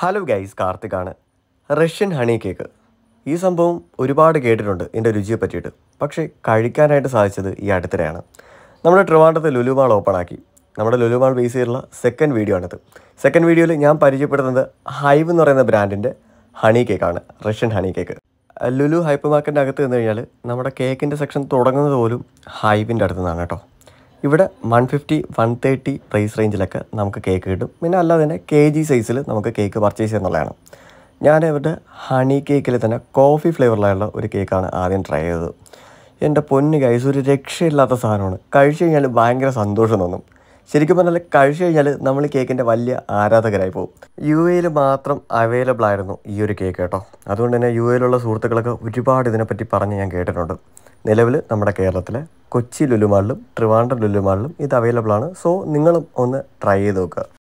hello guys കാർത്തികാണ് Russian honey cake ഈ സംഭവം ഒരുപാട് കേട്ടിട്ടുണ്ട് ഇതിൻ്റെ രുചിയെ പറ്റിയിട്ട് പക്ഷേ കഴിക്കാനായിട്ട് സാധിച്ചത് ഈ അടുത്തിടെയാണ് നമ്മുടെ ട്രിവാൻഡ്രത്ത് ലുലുമാൾ ഓപ്പൺ ആക്കി നമ്മുടെ ലുലുമാൾ ബേസ് ചെയ്തിട്ടുള്ള സെക്കൻഡ് വീഡിയോ ആണിത് സെക്കൻഡ് വീഡിയോയിൽ ഞാൻ പരിചയപ്പെടുത്തുന്നത് ഹൈവ് എന്ന് പറയുന്ന ബ്രാൻഡിൻ്റെ ഹണി കേക്കാണ് Russian honey cake Lulu hyper മാർക്കറ്റിൻ്റെ അകത്ത് നിന്ന് കഴിഞ്ഞാൽ നമ്മുടെ കേക്കിൻ്റെ സെക്ഷൻ തുടങ്ങുന്നത് പോലും ഹൈവിൻ്റെ അടുത്ത് നിന്നാണ് കേട്ടോ ഇവിടെ one fifty one thirty price റേഞ്ചിലൊക്കെ നമുക്ക് കേക്ക് കിട്ടും പിന്നെ അല്ലാതെ തന്നെ കെ ജി സൈസിൽ നമുക്ക് കേക്ക് പർച്ചേസ് ചെയ്യുന്നുള്ളതാണ് ഞാൻ ഇവരുടെ ഹണി കേക്കിൽ തന്നെ കോഫി ഫ്ലേവറിലുള്ള ഒരു കേക്കാണ് ആദ്യം ട്രൈ ചെയ്തത് എൻ്റെ പൊന്ന് കൈസ് ഒരു രക്ഷയില്ലാത്ത സാധനമാണ് കഴിച്ചു കഴിഞ്ഞാൽ ഭയങ്കര സന്തോഷം തോന്നും ശരിക്കും പറഞ്ഞാൽ കഴിച്ചു കഴിഞ്ഞാൽ നമ്മൾ ഈ കേക്കിൻ്റെ വലിയ ആരാധകരായി പോകും യു എയിൽ മാത്രം അവൈലബിൾ ആയിരുന്നു ഈ ഒരു കേക്ക് കേട്ടോ അതുകൊണ്ട് തന്നെ യു എയിലുള്ള സുഹൃത്തുക്കളൊക്കെ ഒരുപാട് ഇതിനെപ്പറ്റി പറഞ്ഞ് ഞാൻ കേട്ടിട്ടുണ്ട് നിലവിൽ നമ്മുടെ കേരളത്തിലെ കൊച്ചി ലുലുമാളിലും ട്രിവാൻഡ്രം ലുലുമാളിലും ഇത് അവൈലബിൾ ആണ് സോ നിങ്ങളും ഒന്ന് ട്രൈ ചെയ്ത് നോക്കുക